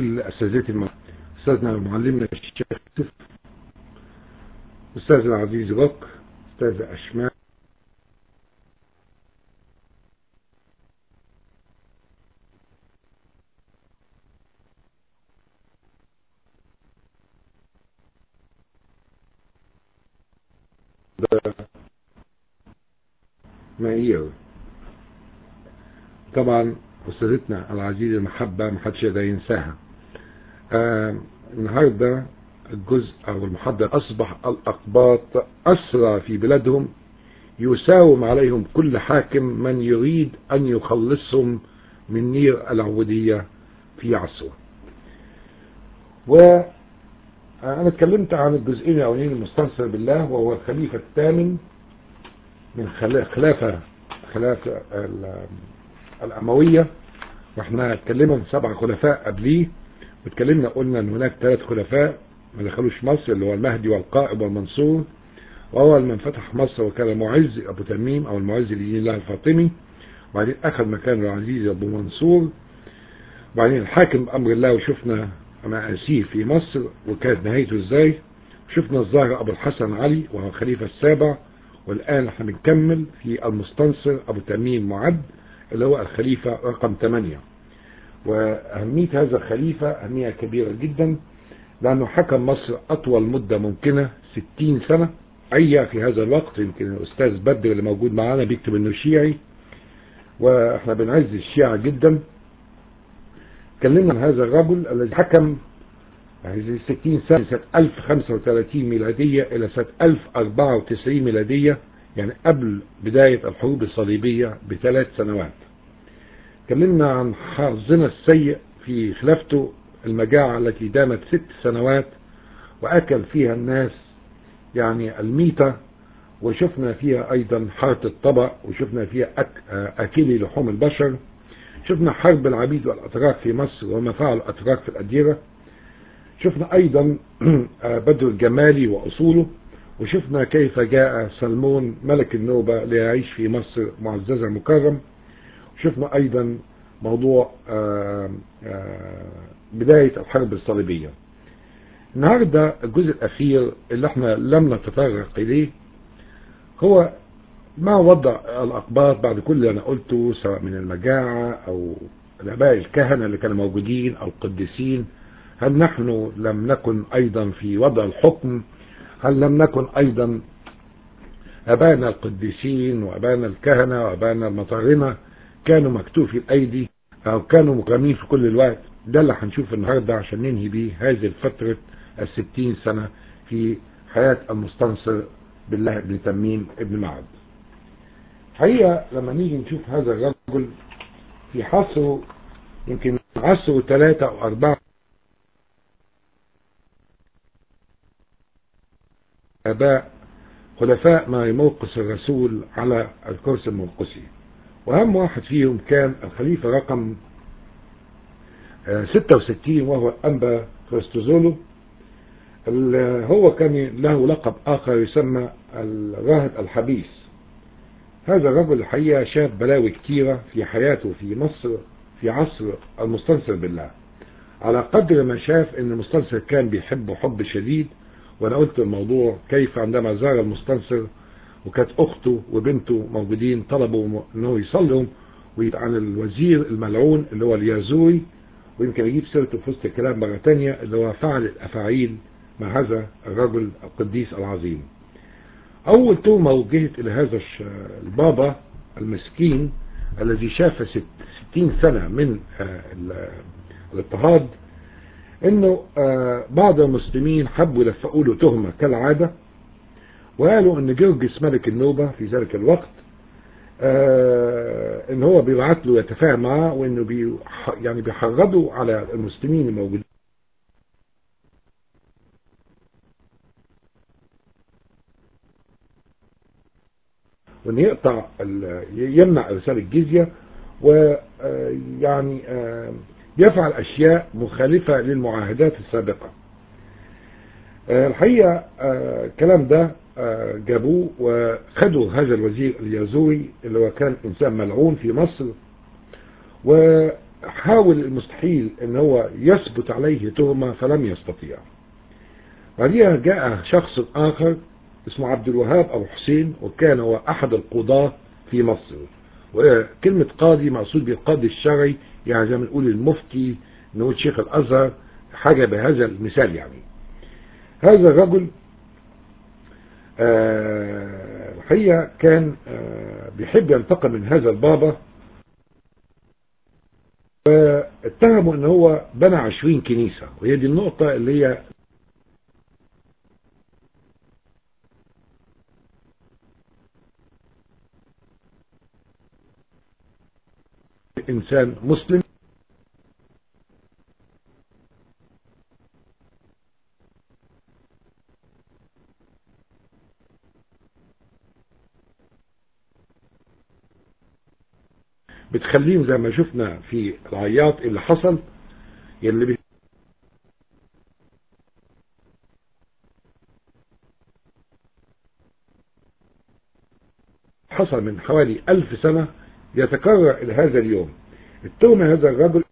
كل اساتذتي الم- استاذنا ومعلمنا الشيخ يوسف استاذ العزيز روك استاذ اشمال مائير طبعا أستاذتنا العزيزة المحبة محدش يقدر ينساها آه النهاردة الجزء أو المحضر أصبح الأقباط أسرى في بلادهم يساوم عليهم كل حاكم من يريد أن يخلصهم من نير العبودية في عصره وأنا اتكلمت عن الجزئين الأولين المستنصر بالله وهو الخليفة الثامن من خلا- خلافة خلافة ال- الأموية واحنا اتكلمنا عن سبع خلفاء قبليه واتكلمنا قلنا ان هناك ثلاث خلفاء ما دخلوش مصر اللي هو المهدي والقائب والمنصور واول من فتح مصر وكان معز ابو تميم او المعز لدين الله الفاطمي وبعدين اخذ مكانه العزيز ابو منصور وبعدين الحاكم بامر الله وشفنا مآسيه في مصر وكانت نهايته ازاي شفنا الظاهر ابو الحسن علي وهو الخليفة السابع والان احنا بنكمل في المستنصر ابو تميم معد اللي هو الخليفة رقم 8 وأهمية هذا الخليفة أهمية كبيرة جدا لأنه حكم مصر أطول مدة ممكنة 60 سنة أي في هذا الوقت يمكن الأستاذ بدر اللي موجود معانا بيكتب إنه شيعي وإحنا بنعز الشيعة جدا اتكلمنا عن هذا الرجل الذي حكم هذه 60 سنة سنة 1035 ميلادية إلى سنة 1094 ميلادية يعني قبل بداية الحروب الصليبية بثلاث سنوات اتكلمنا عن حظنا السيء في خلافته المجاعة التي دامت ست سنوات وأكل فيها الناس يعني الميتة وشفنا فيها أيضا حارة الطبق وشفنا فيها أك... أكلي لحوم البشر شفنا حرب العبيد والأتراك في مصر وما فعل الأتراك في الأديرة شفنا أيضا بدر الجمالي وأصوله وشفنا كيف جاء سلمون ملك النوبة ليعيش في مصر معززا مكرم شفنا ايضا موضوع آآ آآ بداية الحرب الصليبية النهاردة الجزء الاخير اللي احنا لم نتطرق اليه هو ما وضع الاقباط بعد كل اللي انا قلته سواء من المجاعة او الاباء الكهنة اللي كانوا موجودين او القديسين هل نحن لم نكن ايضا في وضع الحكم هل لم نكن ايضا ابانا القديسين وابانا الكهنة وابانا المطارنة كانوا مكتوفي الايدي او كانوا مكرمين في كل الوقت ده اللي هنشوف النهاردة عشان ننهي بيه هذه الفترة الستين سنة في حياة المستنصر بالله بن تميم ابن معد حقيقة لما نيجي نشوف هذا الرجل في حصره يمكن عصره ثلاثة او اربعة اباء خلفاء ما يموقس الرسول على الكرسي المرقسي واهم واحد فيهم كان الخليفة رقم 66 وهو انبا كريستوزولو هو كان له لقب اخر يسمى الراهب الحبيس هذا الرجل الحقيقة شاف بلاوي كتيرة في حياته في مصر في عصر المستنصر بالله على قدر ما شاف ان المستنصر كان بيحبه حب شديد وانا قلت الموضوع كيف عندما زار المستنصر وكانت اخته وبنته موجودين طلبوا انه يصلوا عن الوزير الملعون اللي هو اليازوري ويمكن اجيب سيرته في وسط الكلام مره ثانيه اللي هو فعل الافاعيل مع هذا الرجل القديس العظيم اول تومه وجهت الى هذا البابا المسكين الذي شاف ست ستين سنه من الاضطهاد انه بعض المسلمين حبوا يلفقوا له تهمه كالعاده وقالوا ان جرجس ملك النوبة في ذلك الوقت آه ان هو بيبعت له يتفاهم معاه وانه بي يعني بيحرضوا على المسلمين الموجودين وان يقطع يمنع ارسال الجزية ويعني آه يفعل اشياء مخالفة للمعاهدات السابقة آه الحقيقة الكلام ده جابوه وخدوا هذا الوزير اليازوري اللي هو كان انسان ملعون في مصر حاول المستحيل ان هو يثبت عليه تهمة فلم يستطيع بعدها جاء شخص اخر اسمه عبد الوهاب ابو حسين وكان هو احد القضاة في مصر وكلمة قاضي مقصود بالقاضي الشرعي يعني زي ما نقول المفتي نقول شيخ الازهر حاجة بهذا المثال يعني هذا الرجل آه، الحقيقة كان آه، بيحب ينتقم من هذا البابا فاتهموا ان هو بنى عشرين كنيسة وهي دي النقطة اللي هي انسان مسلم بتخليهم زي ما شفنا في العياط اللي حصل اللي بي حصل من حوالي ألف سنة يتكرر إلى هذا اليوم اتهم هذا الرجل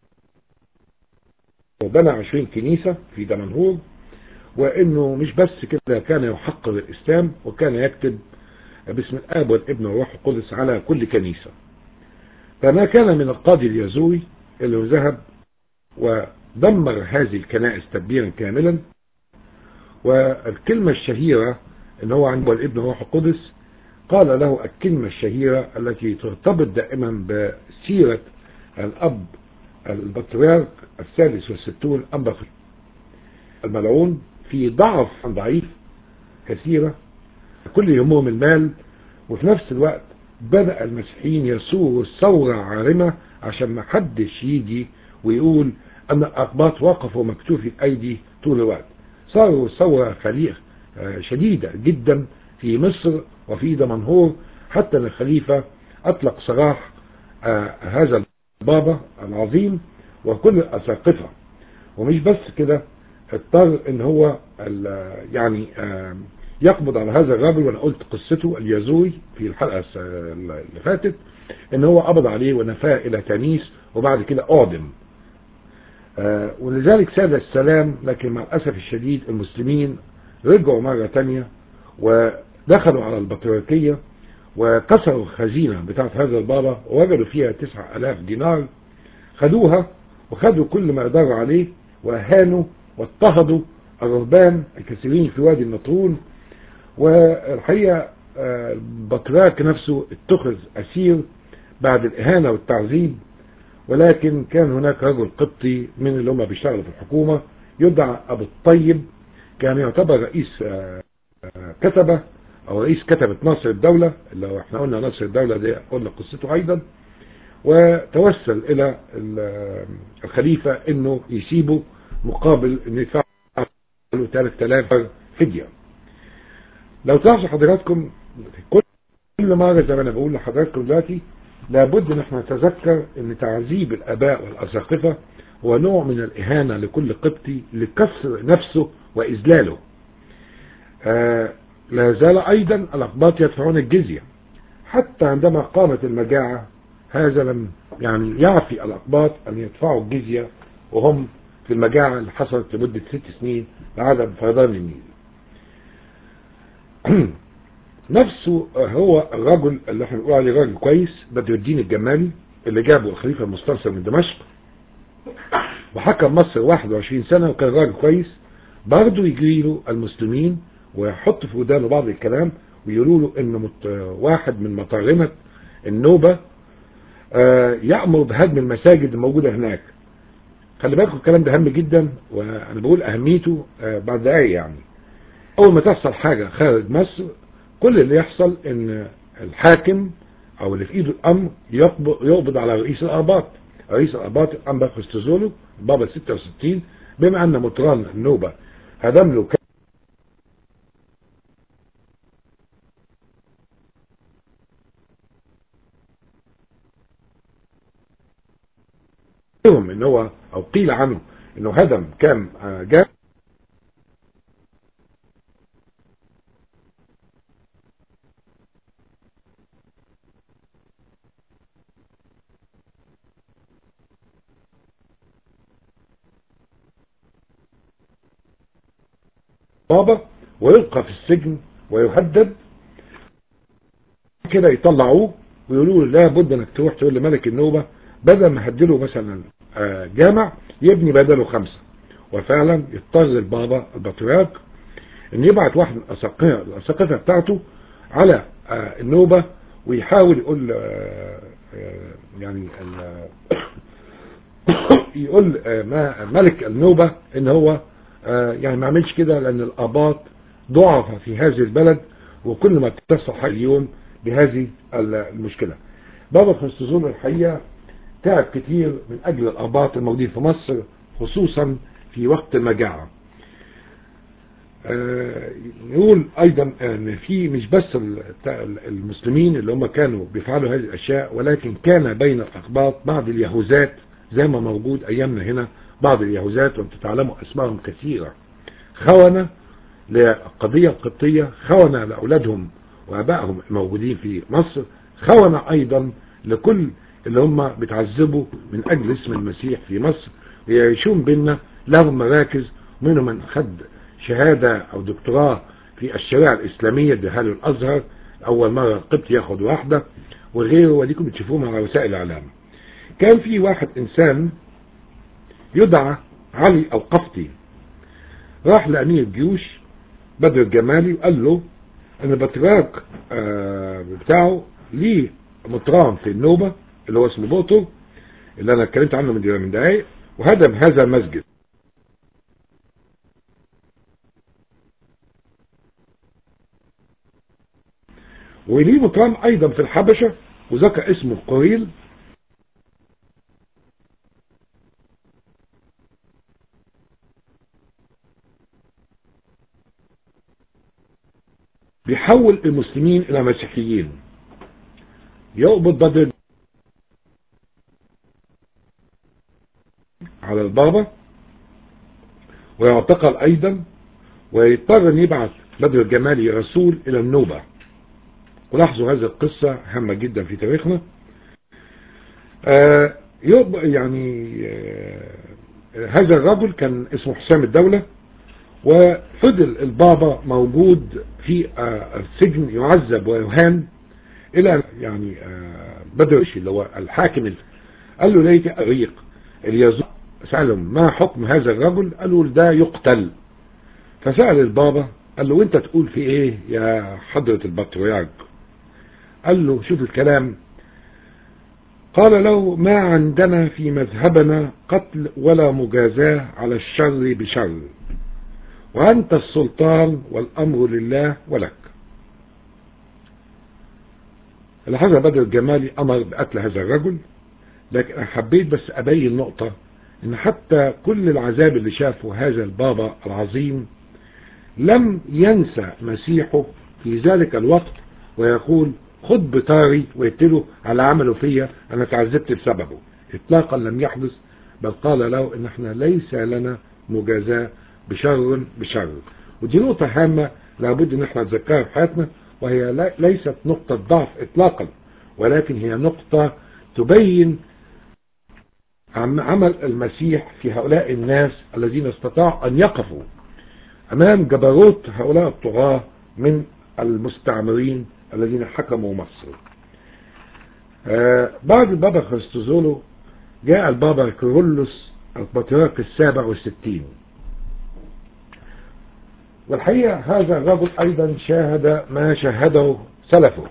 وبنى عشرين كنيسة في دمنهور وانه مش بس كده كان يحقق الاسلام وكان يكتب باسم الاب والابن والروح القدس على كل كنيسة فما كان من القاضي اليزوي اللي ذهب ودمر هذه الكنائس تدبيرا كاملا والكلمة الشهيرة ان هو عنده الابن والروح القدس قال له الكلمة الشهيرة التي ترتبط دائما بسيرة الأب البطريرك الثالث والستون أنبا الملعون في ضعف ضعيف كثيرة كل يهمهم المال وفي نفس الوقت بدأ المسيحيين يسوروا ثورة عارمة عشان ما حدش يجي ويقول أن الأقباط وقفوا مكتوفي الأيدي طول الوقت صاروا ثورة خليق شديدة جدا في مصر وفي دمنهور حتى ان الخليفة اطلق سراح آه هذا البابا العظيم وكل الاساقفة ومش بس كده اضطر ان هو يعني آه يقبض على هذا الرجل وانا قلت قصته اليازوي في الحلقة اللي فاتت ان هو قبض عليه ونفاه الى تانيس وبعد كده اعدم آه ولذلك ساد السلام لكن مع الاسف الشديد المسلمين رجعوا مرة تانية ودخلوا على البطريركية وكسروا الخزينة بتاعت هذا البابا ووجدوا فيها تسعة ألاف دينار خدوها وخدوا كل ما يقدروا عليه وأهانوا واضطهدوا الرهبان الكثيرين في وادي النطرون والحقيقة البطريرك نفسه اتخذ أسير بعد الإهانة والتعذيب ولكن كان هناك رجل قبطي من اللي هم بيشتغلوا في الحكومة يدعى أبو الطيب كان يعتبر رئيس كتبة او رئيس كتبة ناصر الدولة اللي هو احنا قلنا ناصر الدولة دي قلنا قصته ايضا وتوسل الى الخليفة انه يسيبه مقابل انه يدفع له 3000 فدية لو تلاحظوا حضراتكم كل مرة زي ما انا بقول لحضراتكم دلوقتي لابد ان احنا نتذكر ان تعذيب الاباء والاساقفة هو نوع من الاهانة لكل قبطي لكسر نفسه واذلاله آه لا زال ايضا الاقباط يدفعون الجزية حتى عندما قامت المجاعة هذا لم يعني يعفي الاقباط ان يدفعوا الجزية وهم في المجاعة اللي حصلت لمدة ست سنين لعدم فيضان النيل نفسه هو الرجل اللي احنا بنقول عليه راجل كويس بدر الدين الجمالي اللي جابه الخليفة المستنصر من دمشق وحكم مصر 21 سنة وكان راجل كويس برضه يجي له المسلمين ويحط في ودانه بعض الكلام ويقولوا له ان مت واحد من مطارمة النوبة آه يأمر بهدم المساجد الموجودة هناك خلي بالكم الكلام ده هام جدا وانا بقول اهميته آه بعد دقايق يعني اول ما تحصل حاجة خارج مصر كل اللي يحصل ان الحاكم او اللي في ايده الامر يقبض على رئيس الارباط رئيس الارباط الانبا خستوزولو بابا 66 بما ان مطران النوبة هدم له لهم ان هو او قيل عنه انه هدم كام جاب البابا ويلقى في السجن ويهدد كده يطلعوه ويقولوا له لابد انك تروح تقول لملك النوبة بدل ما هدله مثلا جامع يبني بدله خمسة وفعلا يضطر البابا البطريرك ان يبعت واحد من الاساقفه بتاعته على النوبة ويحاول يقول يعني يقول ملك النوبة ان هو يعني ما عملش كده لان الاباط ضعف في هذه البلد وكل ما تصح اليوم بهذه المشكلة بابا خريستوزوم الحقيقة تعب كتير من اجل الاباط الموجودين في مصر خصوصا في وقت المجاعة نقول ايضا ان في مش بس المسلمين اللي هم كانوا بيفعلوا هذه الاشياء ولكن كان بين الاقباط بعض اليهوذات زي ما موجود ايامنا هنا بعض اليهوذات وانتم تعلموا اسمائهم كثيرة خونة للقضية القبطية خونة لاولادهم وابائهم الموجودين في مصر خونة ايضا لكل اللي هم بتعذبوا من اجل اسم المسيح في مصر ويعيشون بينا لهم مراكز منهم من خد شهادة او دكتوراه في الشريعة الاسلامية اداها له الازهر اول مرة القبط ياخد واحدة وغيره وديكم بتشوفوهم على وسائل الاعلام كان في واحد انسان يدعى علي القفطي راح لامير الجيوش بدر الجمالي وقال له ان البطريرك بتاعه ليه مطران في النوبة اللي هو اسمه بوتو اللي انا اتكلمت عنه من من دقايق وهدم هذا المسجد وليه مطران ايضا في الحبشة وذكر اسمه قريل بيحول المسلمين الى مسيحيين يقبض بدر على البابا ويعتقل ايضا ويضطر ان يبعث بدر الجمالي رسول الى النوبة ولاحظوا هذه القصة هامة جدا في تاريخنا آه يعني آه هذا الرجل كان اسمه حسام الدولة وفضل البابا موجود في آه السجن يعذب ويهان الى يعني بدر اللي هو الحاكم قال له ليك اريق اليزوع سألهم ما حكم هذا الرجل قالوا ده يقتل فسأل البابا قال له وانت تقول في ايه يا حضرة البطريرك قال له شوف الكلام قال له ما عندنا في مذهبنا قتل ولا مجازاة على الشر بشر وأنت السلطان والأمر لله ولك الحاجة بدر الجمالي أمر بقتل هذا الرجل لكن أنا حبيت بس أبين نقطة إن حتى كل العذاب اللي شافه هذا البابا العظيم لم ينسى مسيحه في ذلك الوقت ويقول خد بطاري ويقتله على عمله فيا أنا تعذبت بسببه إطلاقا لم يحدث بل قال له إن احنا ليس لنا مجازاة بشر بشر ودي نقطة هامة لابد ان احنا نتذكرها في حياتنا وهي ليست نقطة ضعف اطلاقا ولكن هي نقطة تبين عمل المسيح في هؤلاء الناس الذين استطاعوا ان يقفوا امام جبروت هؤلاء الطغاة من المستعمرين الذين حكموا مصر آه بعد البابا خريستوزولو جاء البابا كيرلس البطريرك السابع والستين والحقيقة هذا الرجل أيضا شاهد ما شاهده سلفه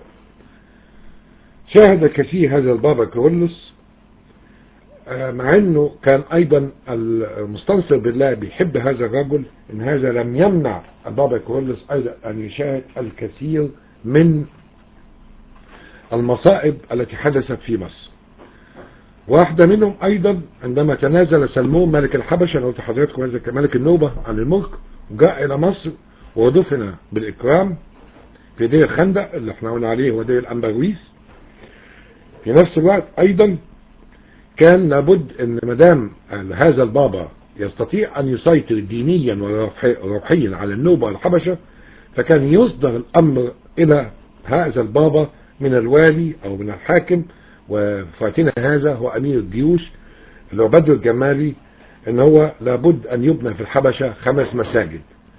شاهد كثير هذا البابا كيرلس مع انه كان ايضا المستنصر بالله بيحب هذا الرجل ان هذا لم يمنع البابا كيرلس ايضا ان يشاهد الكثير من المصائب التي حدثت في مصر واحدة منهم ايضا عندما تنازل سلمون ملك الحبشة انا قلت لحضراتكم هذا ملك النوبة عن الملك وجاء الى مصر ودفن بالاكرام في دير الخندق اللي احنا قلنا عليه هو دير الامبرويس في نفس الوقت ايضا كان لابد ان مدام هذا البابا يستطيع ان يسيطر دينيا وروحيا على النوبة والحبشة فكان يصدر الامر الى هذا البابا من الوالي او من الحاكم وفاتنا هذا هو امير الجيوش اللي هو بدر الجمالي ان هو لابد ان يبنى في الحبشة خمس مساجد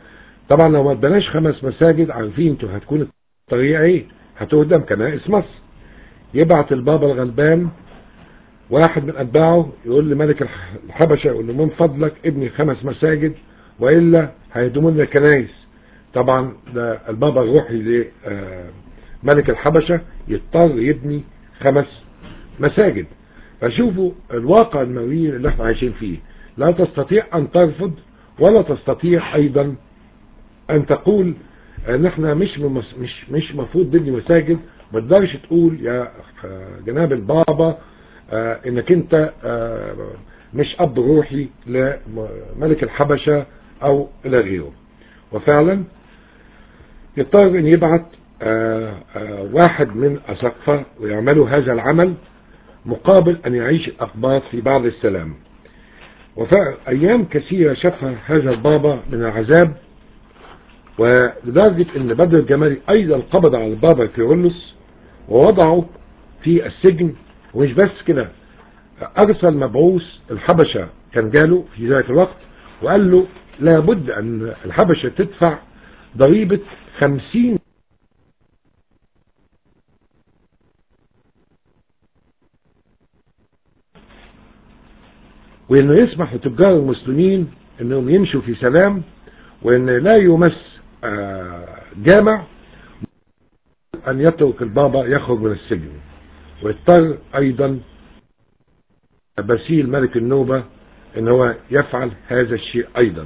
طبعا لو ما اتبناش خمس مساجد عارفين انتوا هتكون الطريقة ايه هتهدم كنائس مصر يبعت البابا الغلبان واحد من اتباعه يقول لملك الحبشة يقول له من فضلك ابني خمس مساجد وإلا هيهدموا لنا كنايس طبعا ده البابا الروحي لملك الحبشة يضطر يبني خمس مساجد فشوفوا الواقع المرير اللي احنا عايشين فيه لا تستطيع ان ترفض ولا تستطيع ايضا ان تقول ان احنا مش مش مش مفروض نبني مساجد ما تقدرش تقول يا جناب البابا انك انت مش اب روحي لملك الحبشة او الى غيره وفعلا يضطر ان يبعت واحد من اسقفة ويعملوا هذا العمل مقابل ان يعيش الاقباط في بعض السلام وفعلا ايام كثيرة شافها هذا البابا من العذاب ولدرجة ان بدر الجمالي ايضا قبض على البابا كيرلس ووضعه في السجن ومش بس كده ارسل مبعوث الحبشة كان جاله في ذلك الوقت وقال له لابد ان الحبشة تدفع ضريبة خمسين وانه يسمح لتجار المسلمين انهم يمشوا في سلام وان لا يمس جامع ان يترك البابا يخرج من السجن ويضطر ايضا بسيل ملك النوبة ان هو يفعل هذا الشيء ايضا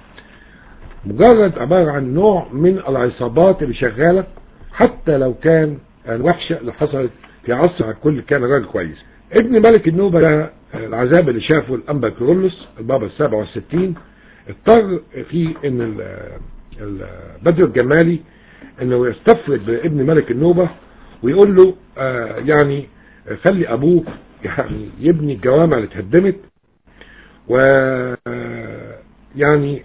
مجرد عبارة عن نوع من العصابات اللي شغالة حتى لو كان الوحشة اللي حصلت في عصر الكل كان راجل كويس ابن ملك النوبة ده العذاب اللي شافه الانبا كيرلس البابا السابع والستين اضطر في ان بدر الجمالي انه يستفرد بابن ملك النوبة ويقول له آه يعني خلي ابوك يعني يبني الجوامع اللي اتهدمت و يعني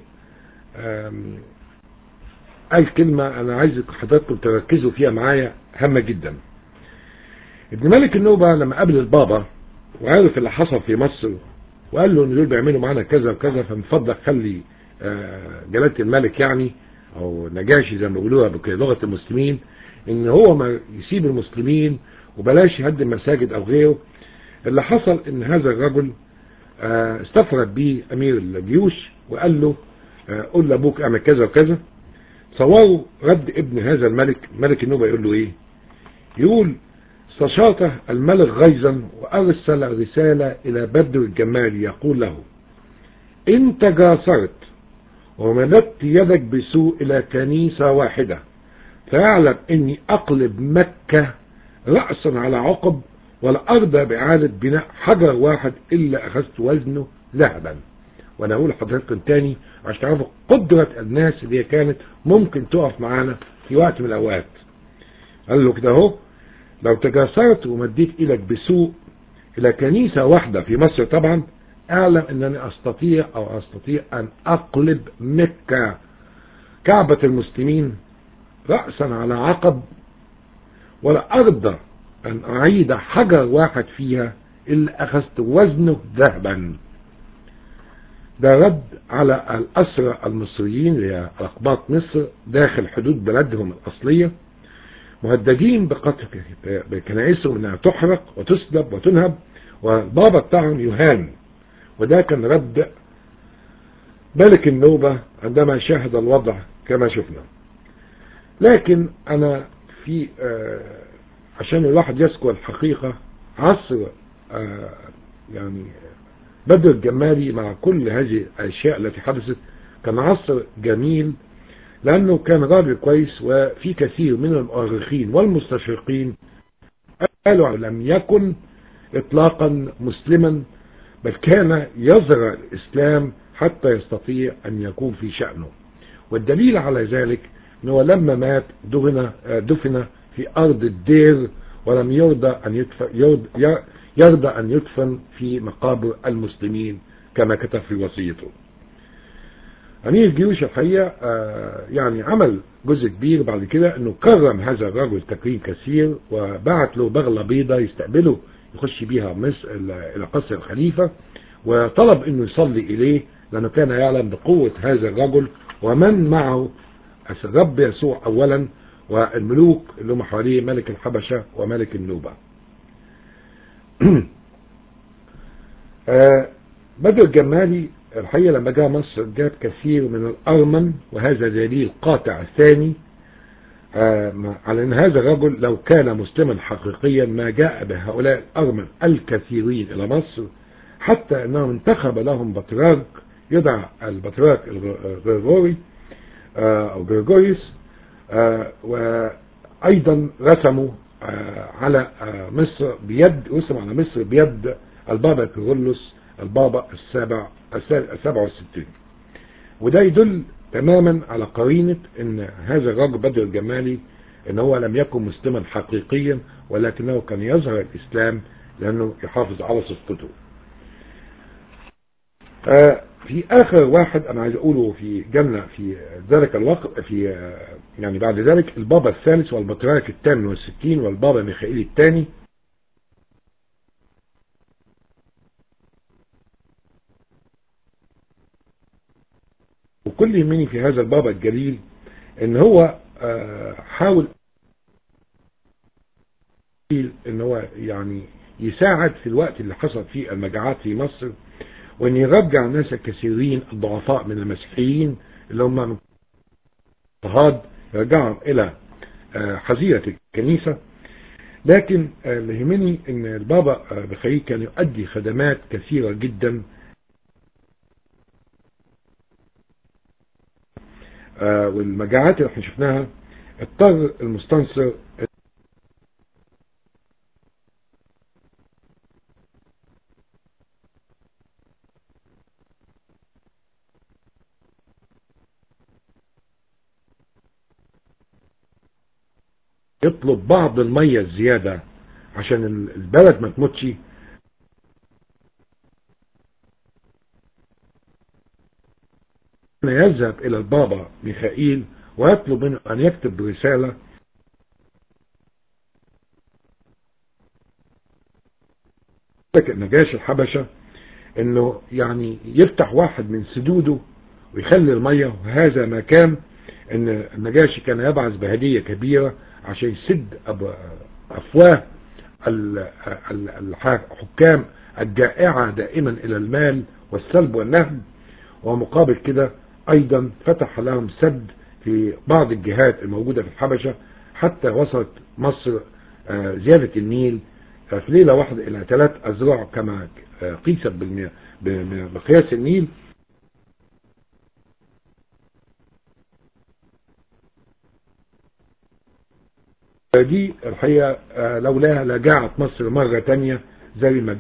قال كلمة انا عايز حضراتكم تركزوا فيها معايا هامة جدا ابن ملك النوبة لما قابل البابا وعرف اللي حصل في مصر وقال له ان دول بيعملوا معانا كذا وكذا فمن فضلك خلي جلالة الملك يعني او نجاشي زي ما بيقولوها بلغة المسلمين ان هو ما يسيب المسلمين وبلاش يهدم مساجد او غيره اللي حصل ان هذا الرجل استفرد به امير الجيوش وقال له قول لابوك اعمل كذا وكذا تصوروا رد ابن هذا الملك ملك النوبة يقول له ايه يقول استشاط الملك غيظا وارسل رسالة الى بدر الجمال يقول له انت جاسرت ومددت يدك بسوء الى كنيسة واحدة فاعلم اني اقلب مكة رأسا على عقب ولا ارضى باعادة بناء حجر واحد الا اخذت وزنه ذهبا وانا اقول لحضراتكم تاني عشان تعرفوا قدرة الناس اللي هي كانت ممكن تقف معانا في وقت من الاوقات قال له كده اهو لو تجاسرت ومديت ايدك بسوء الى كنيسة واحدة في مصر طبعا اعلم انني استطيع او استطيع ان اقلب مكة كعبة المسلمين رأسا على عقب ولا ارضى ان اعيد حجر واحد فيها الا اخذت وزنه ذهبا ده رد على الاسرى المصريين اللي هي اقباط مصر داخل حدود بلدهم الاصليه مهددين بقتل بكنائسهم انها تحرق وتسلب وتنهب والبابا بتاعهم يهان وده كان رد ملك النوبة عندما شاهد الوضع كما شفنا لكن انا في آه عشان الواحد يذكر الحقيقة عصر آه يعني بدر الجمالي مع كل هذه الاشياء التي حدثت كان عصر جميل لانه كان راجل كويس وفي كثير من المؤرخين والمستشرقين قالوا لم يكن اطلاقا مسلما بل كان يزرع الاسلام حتى يستطيع ان يكون في شأنه والدليل على ذلك انه لما مات دفن دفن في ارض الدير ولم يرضى ان يدفن يرضى, يرضى ان يدفن في مقابر المسلمين كما كتب في وصيته امير الجيوش الحقيقه يعني عمل جزء كبير بعد كده انه كرم هذا الرجل تكريم كثير وبعت له بغله بيضاء يستقبله يخش بيها مصر الى قصر الخليفه وطلب انه يصلي اليه لانه كان يعلم بقوه هذا الرجل ومن معه الرب يسوع أولا والملوك اللي هم حواليه ملك الحبشة وملك النوبة بدر الجمالي الحقيقة لما جاء مصر جاب كثير من الأرمن وهذا دليل قاطع ثاني على أن هذا الرجل لو كان مسلما حقيقيا ما جاء بهؤلاء الأرمن الكثيرين إلى مصر حتى أنه انتخب لهم بطراك يدعى البطراك الغرغوري أو جرجوريس وأيضا رسموا على مصر بيد رسم على مصر بيد البابا كيرلس البابا السابع السابع والستين وده يدل تماما على قرينة ان هذا الرجل بدر الجمالي ان هو لم يكن مسلما حقيقيا ولكنه كان يظهر الاسلام لانه يحافظ على صدقته آه في اخر واحد انا عايز اقوله في جنة في ذلك الوقت في يعني بعد ذلك البابا الثالث والبطريرك الثامن والستين والبابا ميخائيل الثاني وكل يهمني في هذا البابا الجليل ان هو حاول ان هو يعني يساعد في الوقت اللي حصل فيه المجاعات في مصر وان يرجع الناس الكثيرين الضعفاء من المسيحيين اللي هم من اضطهاد يرجعهم الى حظيرة الكنيسة لكن اللي يهمني ان البابا بخيل كان يؤدي خدمات كثيرة جدا والمجاعات اللي احنا شفناها اضطر المستنصر يطلب بعض المية الزيادة عشان البلد ما تموتش يذهب إلى البابا ميخائيل ويطلب منه أن يكتب رسالة نجاش الحبشة انه يعني يفتح واحد من سدوده ويخلي المية وهذا ما كان ان النجاشي كان يبعث بهدية كبيرة عشان يسد افواه الحكام الجائعة دائما الى المال والسلب والنهب ومقابل كده ايضا فتح لهم سد في بعض الجهات الموجودة في الحبشة حتى وصلت مصر زيادة النيل في ليلة واحدة الى ثلاث اذرع كما قيست بقياس النيل دي الحقيقة لولاها لجاعت مصر مرة تانية زي ما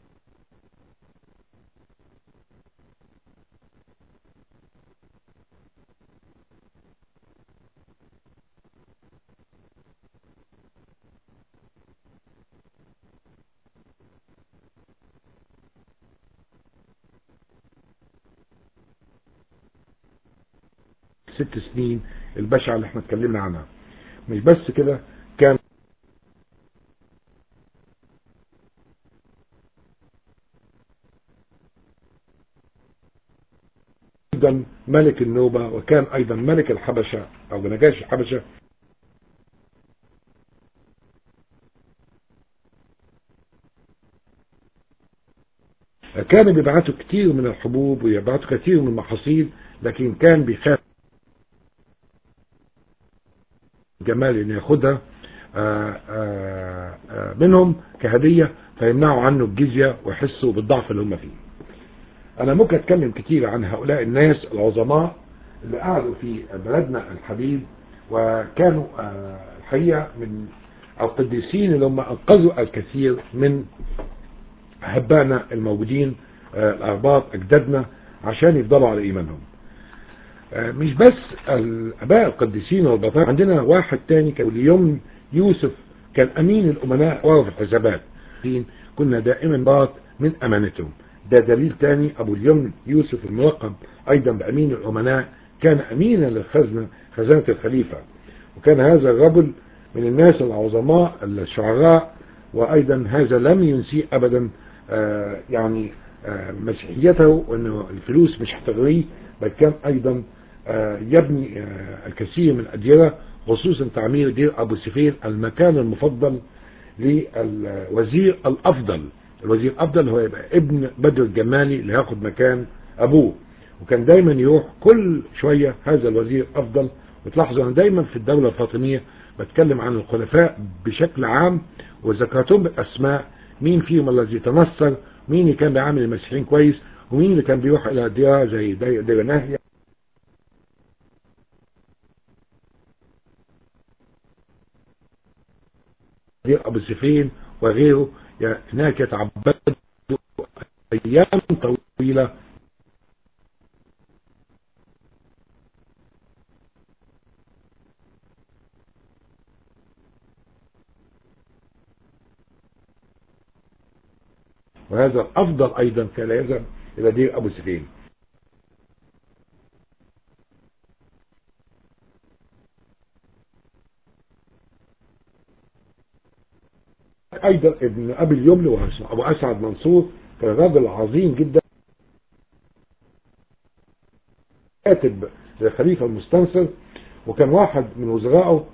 ست سنين البشعة اللي احنا اتكلمنا عنها مش بس كده كان ايضا ملك النوبة وكان ايضا ملك الحبشة او نجاش الحبشة كان بيبعتوا كتير من الحبوب ويبعتوا كتير من المحاصيل لكن كان بيخاف جمال ان ياخدها آآ آآ منهم كهدية فيمنعوا عنه الجزية ويحسوا بالضعف اللي هم فيه انا ممكن اتكلم كتير عن هؤلاء الناس العظماء اللي قعدوا في بلدنا الحبيب وكانوا الحقيقة من القديسين اللي هم انقذوا الكثير من هبانا الموجودين الارباط اجدادنا عشان يفضلوا على ايمانهم مش بس الاباء القديسين والبطارة عندنا واحد تاني كان اليوم يوسف كان امين الامناء ورا في الحسابات كنا دائما باط من امانتهم ده دليل تاني ابو اليمن يوسف الملقب ايضا بامين الامناء كان امينا للخزنة خزانة الخليفة وكان هذا الرجل من الناس العظماء الشعراء وايضا هذا لم ينسيه ابدا آه يعني آه مسيحيته وانه الفلوس مش هتغريه بل كان ايضا يبني الكثير من الأديرة خصوصا تعمير دير أبو سفين المكان المفضل للوزير الأفضل الوزير الأفضل هو يبقى ابن بدر الجمالي اللي هياخد مكان أبوه وكان دايما يروح كل شوية هذا الوزير أفضل وتلاحظوا أنا دايما في الدولة الفاطمية بتكلم عن الخلفاء بشكل عام وذكرتهم بالأسماء مين فيهم الذي تنصر مين اللي كان بيعامل المسيحيين كويس ومين اللي كان بيروح إلى ديار زي دير ناهية دير أبو سفين وغيره يعني هناك يتعبدوا أيام طويلة وهذا الأفضل أيضا كان يذهب إلى دير أبو سفين أيضا ابن أبي اليمن واسمه أبو أسعد منصور كان راجل عظيم جدا كاتب للخليفة المستنصر وكان واحد من وزرائه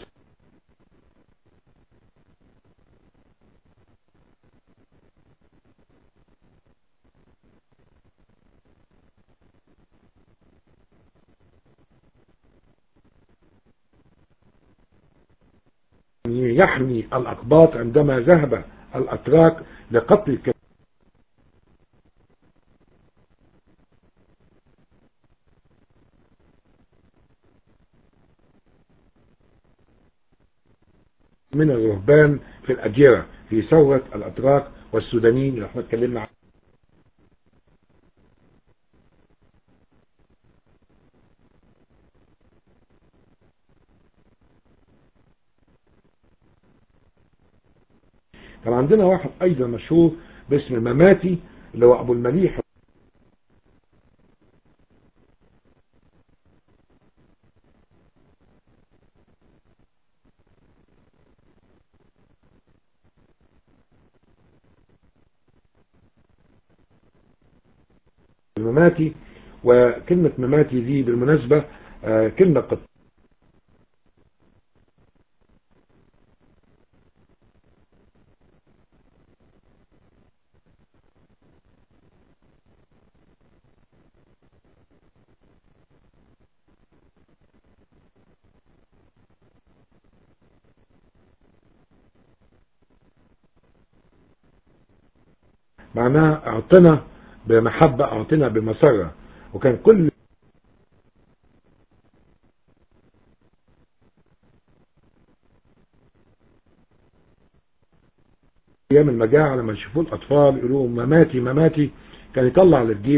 يحمي الأقباط عندما ذهب الأتراك لقتل الكثير من الرهبان في الأديرة في ثورة الأتراك والسودانيين اللي احنا اتكلمنا عنه كان عندنا واحد ايضا مشهور باسم مماتي اللي هو ابو المليح المماتي وكلمة مماتي دي بالمناسبة آه كلمة قد معناها اعطنا بمحبة اعطنا بمسرة وكان كل ايام المجاعة لما يشوفوا الاطفال يقولوا مماتي مماتي كان يطلع للجيب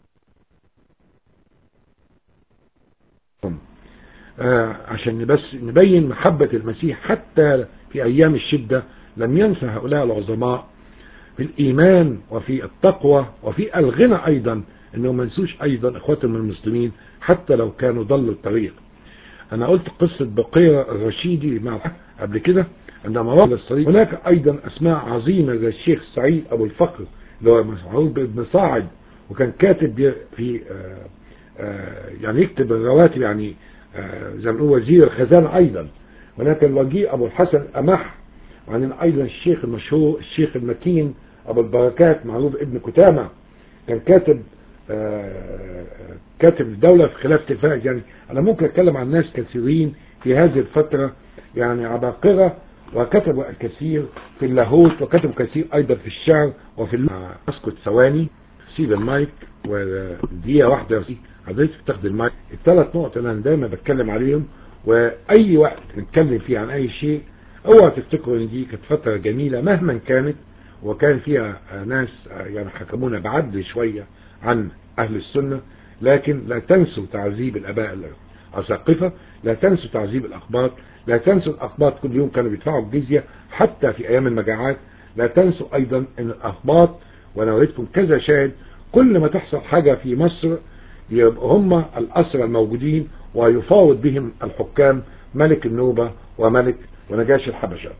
آه عشان بس نبين محبة المسيح حتى في ايام الشدة لم ينسى هؤلاء العظماء في الإيمان وفي التقوى وفي الغنى أيضا أنهم ما ينسوش أيضا إخواتهم المسلمين حتى لو كانوا ضلوا الطريق أنا قلت قصة بقية الرشيدي مع قبل كده عندما وصل الصليب هناك أيضا أسماء عظيمة زي الشيخ سعيد أبو الفقر اللي هو معروف بابن صاعد وكان كاتب في آآ آآ يعني يكتب الرواتب يعني زي ما نقول وزير الخزانة أيضا هناك الوجيه أبو الحسن أمح وعندنا أيضا الشيخ المشهور الشيخ المكين أبو البركات معروف ابن كتامة كان كاتب آه كاتب الدولة في خلافة الفائز يعني أنا ممكن أتكلم عن ناس كثيرين في هذه الفترة يعني عباقرة وكتبوا الكثير في اللاهوت وكتبوا كثير أيضا في الشعر وفي أسكت ثواني سيب المايك ودقيقة واحدة حضرتك تاخد المايك الثلاث نقط اللي أنا دايما بتكلم عليهم وأي وقت نتكلم فيه عن أي شيء اوعى تفتكروا ان دي كانت فترة جميلة مهما كانت وكان فيها ناس يعني حكمونا بعدل شوية عن اهل السنة لكن لا تنسوا تعذيب الاباء الاساقفة لا تنسوا تعذيب الاخباط لا تنسوا الاخباط كل يوم كانوا بيدفعوا الجزية حتى في ايام المجاعات لا تنسوا ايضا ان الاخباط وانا وريتكم كذا شاهد كل ما تحصل حاجة في مصر يبقى هم الاسرى الموجودين ويفاوض بهم الحكام ملك النوبة وملك ونجاش الحبشة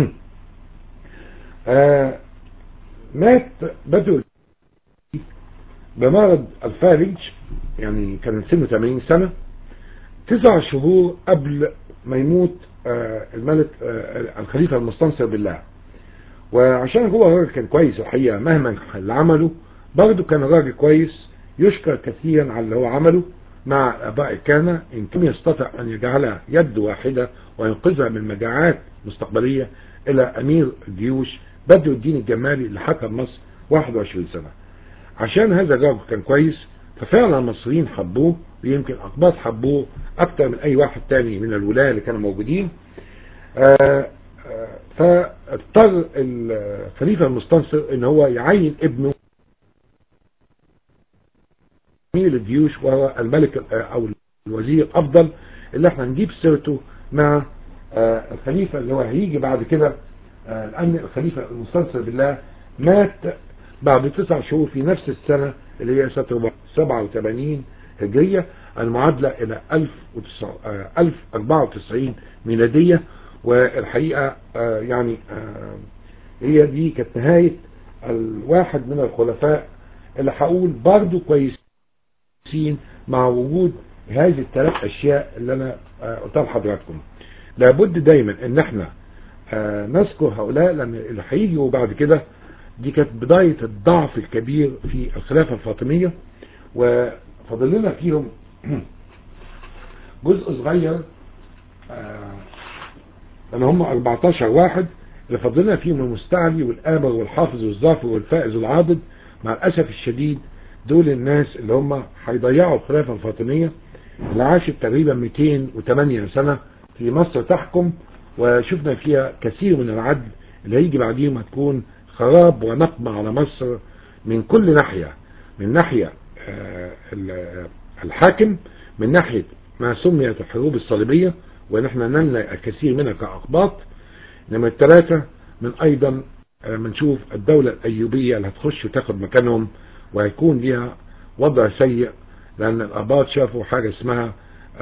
آه مات بدر بمرض الفارج يعني كان سنه 80 سنة تسع شهور قبل ما يموت الملك الخليفة المستنصر بالله وعشان هو راجل كان كويس الحقيقة مهما اللي عمله برضه كان راجل كويس يشكر كثيرا على اللي هو عمله مع اباء كان ان كان يستطع ان يجعلها يد واحدة وينقذها من مجاعات مستقبلية الى امير الجيوش بدر الدين الجمالي اللي حكم مصر 21 سنة عشان هذا الراجل كان كويس ففعلا المصريين حبوه ويمكن اقباط حبوه اكتر من اي واحد تاني من الولاية اللي كانوا موجودين آآ آآ فاضطر الخليفة المستنصر ان هو يعين ابنه امير الجيوش وهو الملك او الوزير افضل اللي احنا نجيب سيرته مع الخليفة اللي هو هيجي بعد كده لان الخليفة المستنصر بالله مات بعد تسع شهور في نفس السنة اللي هي سنة 87 هجرية المعادلة الى 1094 ميلادية والحقيقة يعني هي دي كانت نهاية الواحد من الخلفاء اللي هقول برضه كويسين مع وجود هذه الثلاث اشياء اللي انا قلتها لحضراتكم لابد دايما ان احنا نذكر هؤلاء لان اللي هيجوا بعد كده دي كانت بداية الضعف الكبير في الخلافة الفاطمية وفضل لنا فيهم جزء صغير لان هم 14 واحد اللي فضلنا فيهم المستعلي والآمر والحافظ والظافر والفائز والعاضد مع الأسف الشديد دول الناس اللي هم هيضيعوا الخلافة الفاطمية اللي عاشت تقريبا 208 سنة في مصر تحكم وشفنا فيها كثير من العدل اللي هيجي بعديهم هتكون خراب ونقمة على مصر من كل ناحية من ناحية الحاكم من ناحية ما سميت الحروب الصليبية ونحن ننلى الكثير منها كأقباط نمرة ثلاثة من أيضا بنشوف الدولة الأيوبية اللي هتخش وتاخد مكانهم وهيكون ليها وضع سيء لأن الأباط شافوا حاجة اسمها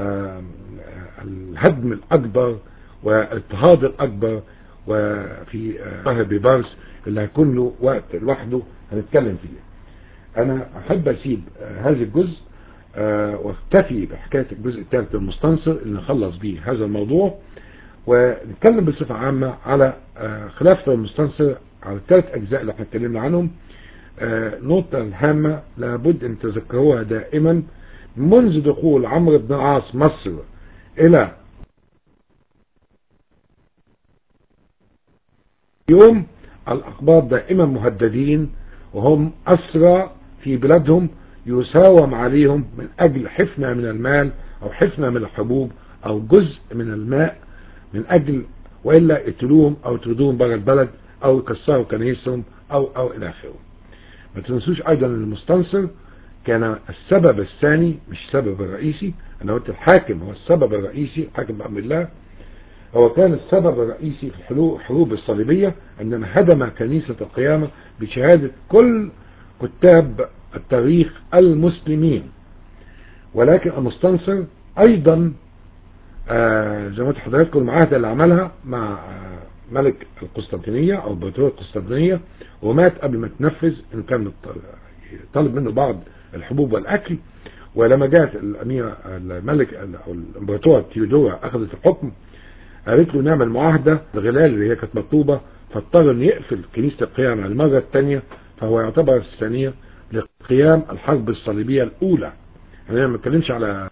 الهدم الأكبر والاضطهاد الأكبر وفي ظهر بيبارس اللي هيكون له وقت لوحده هنتكلم فيه أنا أحب أسيب هذا الجزء واكتفي بحكاية الجزء الثالث المستنصر اللي نخلص به هذا الموضوع ونتكلم بصفة عامة على خلافة المستنصر على الثلاث أجزاء اللي احنا اتكلمنا عنهم نقطة الهامة لابد أن تذكروها دائما منذ دخول عمرو بن العاص مصر إلى يوم الأقباط دائما مهددين وهم أسرى في بلادهم يساوم عليهم من أجل حفنة من المال أو حفنة من الحبوب أو جزء من الماء من أجل وإلا يقتلوهم أو يطردوهم بره البلد أو يكسروا كنيسهم أو أو إلى آخره. ما تنسوش أيضا المستنصر كان السبب الثاني مش السبب الرئيسي أنا قلت الحاكم هو السبب الرئيسي الحاكم بأمر الله هو كان السبب الرئيسي في الحروب الصليبية أنما هدم كنيسة القيامة بشهادة كل كتاب التاريخ المسلمين ولكن المستنصر أيضا آه زي ما قلت حضراتكم المعاهدة اللي عملها مع آه ملك القسطنطينية أو بطريق القسطنطينية ومات قبل ما تنفذ إن كان طالب منه بعض الحبوب والأكل ولما جاءت الأميرة الملك أو الإمبراطورة تيودورا أخذت الحكم قالت له نعمل معاهدة الغلال اللي هي كانت مطلوبة فاضطر انه يقفل كنيسة القيامة المرة الثانية فهو يعتبر الثانية لقيام الحرب الصليبية الأولى احنا ما بنتكلمش على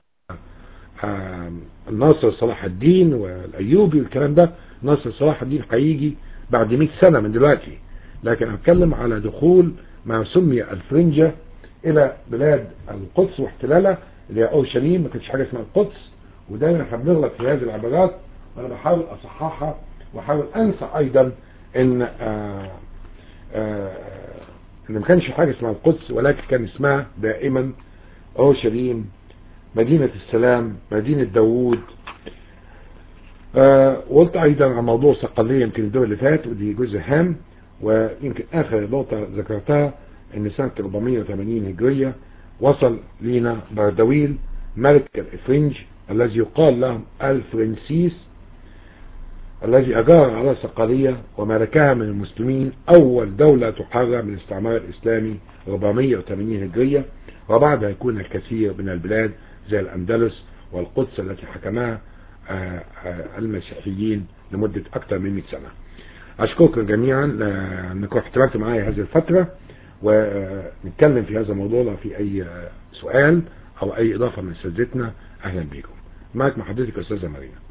الناصر صلاح الدين والأيوبي والكلام ده ناصر صلاح الدين هيجي بعد 100 سنة من دلوقتي لكن هتكلم على دخول ما سمي الفرنجة إلى بلاد القدس واحتلالها اللي هي أورشليم ما كانش حاجة اسمها القدس ودايما احنا بنغلط في هذه العبارات وانا بحاول اصححها واحاول انسى ايضا ان آآ آآ ان ما كانش حاجه اسمها القدس ولكن كان اسمها دائما اورشليم مدينه السلام مدينه داوود وقلت ايضا عن موضوع صقليه يمكن الدور اللي فات ودي جزء هام ويمكن اخر نقطه ذكرتها ان سنه 480 هجريه وصل لينا بردويل ملك الافرنج الذي يقال لهم الفرنسيس الذي أجار على الصقلية وملكها من المسلمين أول دولة تحرر من الاستعمار الإسلامي 480 هجرية وبعدها يكون الكثير من البلاد زي الأندلس والقدس التي حكمها المسيحيين لمدة أكثر من 100 سنة أشكركم جميعا أنكم احترمتوا معي هذه الفترة ونتكلم في هذا الموضوع لو في أي سؤال أو أي إضافة من أساتذتنا أهلا بكم معك مع حضرتك أستاذة مارينا